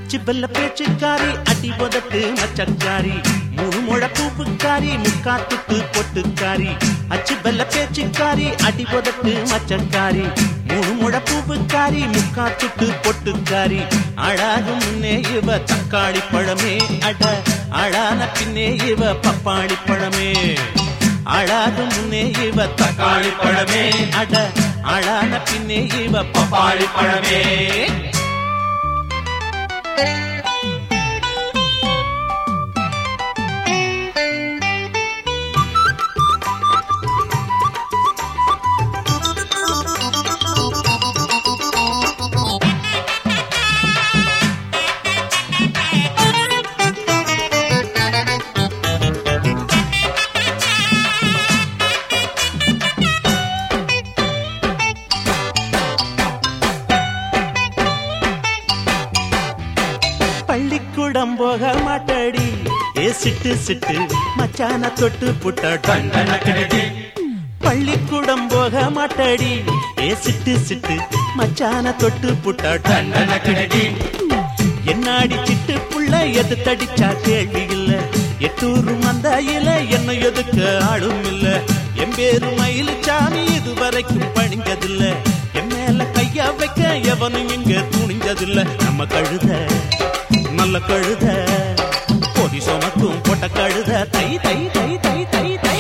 அச்சு பெல்ல பேச்சுக்காரி அடி உதட்டு மச்சக்காரி மூணு முழ பூப்புக்காரி முக்காத்துக்கு பொட்டுக்காரி அச்சு பெல்ல பேச்சுக்காரி அடி உதட்டு மச்சக்காரி மூணு முழ பூப்புக்காரி முக்காத்துக்கு பொட்டுக்காரி அழகு முன்னே இவ தக்காளி பழமே அட அழான பின்னே இவ பப்பாளி பழமே அழாது முன்னே இவ தக்காளி பழமே அட அழான பின்னே இவ பப்பாளி பழமே பள்ளிக்கூடம் போக மாட்டடி ஏ சிட்டு சிட்டு மச்சான தொட்டு புட்ட தண்டனக்கடி பள்ளிக்கூடம் போக மாட்டடி ஏ சிட்டு சிட்டு மச்சான தொட்டு புட்ட தண்டனக்கடி என்னாடி சிட்டு புள்ள எது தடிச்சா கேள்வி இல்ல எட்டூரு மந்தாயில என்ன எதுக்கு ஆளும் இல்ல என் பேரு மயில் சாமி இதுவரைக்கும் பணிஞ்சதில்ல என் மேல கையா வைக்க எவனும் இங்க துணிஞ்சதில்ல நம்ம கழுத நல்ல கழுத பொதி சுமக்கும் பொட்ட கழுத தை தை தை தை தை தை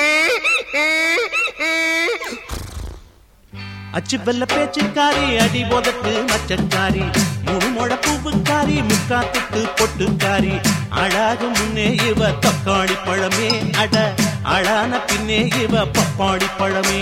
அச்சு வெல்ல பேச்சுக்காரி அடி போதட்டு மச்சக்காரி மூணு முழ பூவுக்காரி முக்காத்துக்கு பொட்டுக்காரி அழகு முன்னே இவ தக்காளி பழமே அட அழான பின்னே இவ பப்பாளி பழமே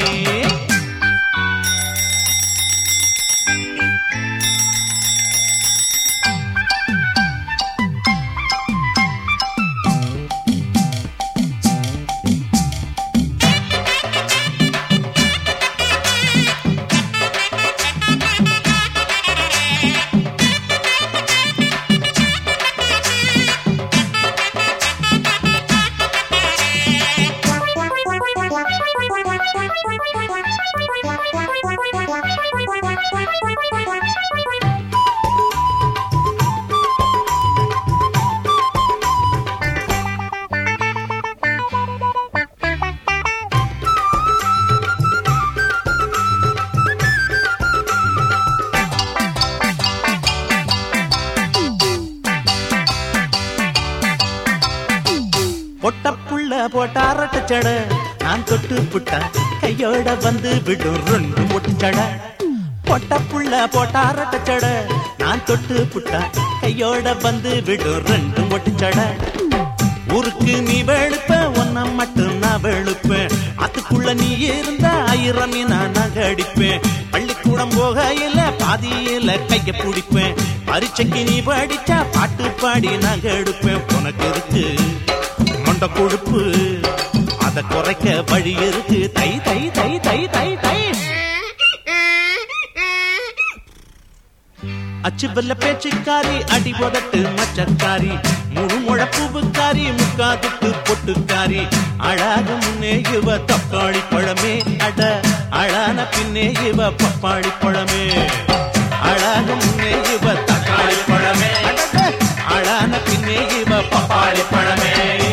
பொட்டப்புள்ள போட்டாரட்ட சட நான் தொட்டு புட்டா கையோட வந்து விடும் ரெண்டு முட்டட பொட்டப்புள்ள போட்டாரட்ட சட நான் தொட்டு புட்டா கையோட வந்து விடும் ரெண்டு முட்டுச்சட ஊருக்கு நீ வெளுப்ப ஒன்ன மட்டும் நான் வெளுப்பேன் அதுக்குள்ள நீ இருந்தா ஆயிரம் நான் நகடிப்பேன் பள்ளிக்கூடம் போகையில பாதியில கைய பிடிப்பேன் பரீட்சைக்கு நீ படிச்சா பாட்டு பாடி நாங்க எடுப்பேன் உனக்கு இருக்கு மொண்ட கொழுப்பு அத குறைக்க வழி இருக்கு தை தை தை தை தை தை அச்சு வெல்ல பேச்சுக்காரி அடி உதட்டு மச்சக்காரி முழு முழப்புவுக்காரி முக்காதுக்கு பொட்டுக்காரி அழகு முன்னே இவ தக்காளி பழமே அட அழான பின்னே இவ பப்பாளி பழமே அழகு முன்னே இவ தக்காளி பழமே அழான பின்னே இவ பப்பாளி பழமே